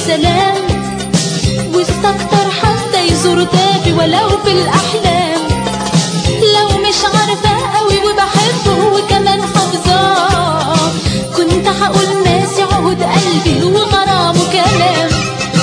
بسلام واستكتر حتى يزور تافي ولو في الأحلام لو مش عارفة قوي وبحبه وكمان حافظاه كنت هقول ناسي عهد قلبي وغرامه كلام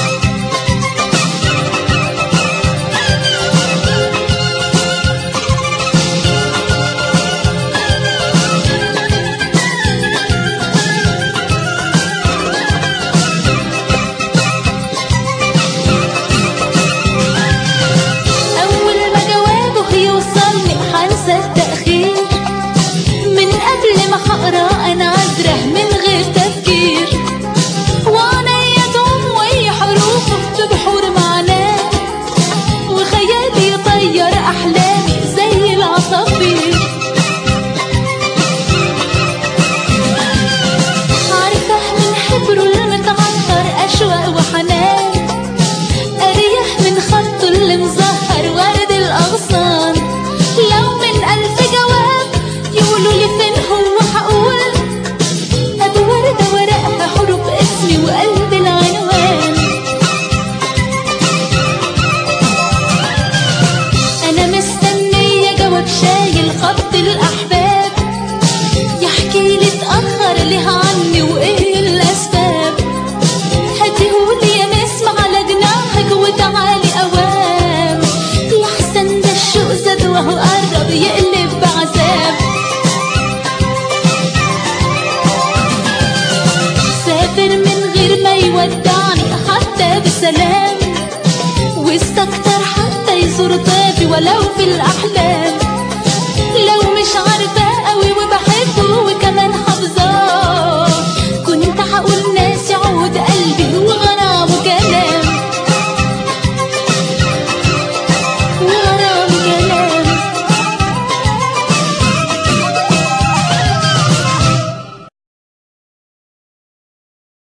أول ما جوابه يوصلني هنسى التأخير من قبل ما هقرا أنا عذره من غير تفكير وعينيا تعوم وهي حروفه ببحور معناه وخيالي يطير أحلامي زي العصافير عارفة من حبره المتعطر أشواق وحنان أريح من خطه اللي مزهر ورد الأغصان لو من ألف جواب يقولوا لي فين هو هقول أدي وردة ورقها حروف اسمي وقلب العنوان أنا مستنية جواب شايل خط الأحباب يحكي لي اتأخر ليه عني وإيه الأسباب هاتيهولي يا نسمة على جناحك وتعالي أوام لحسن ده الشوق زاد وهو قرب يقلب بعذاب سافر من غير ما يودعني حتى بسلام واستكتر حتى يزور طافي ولو في الأحلام لو مش عارفة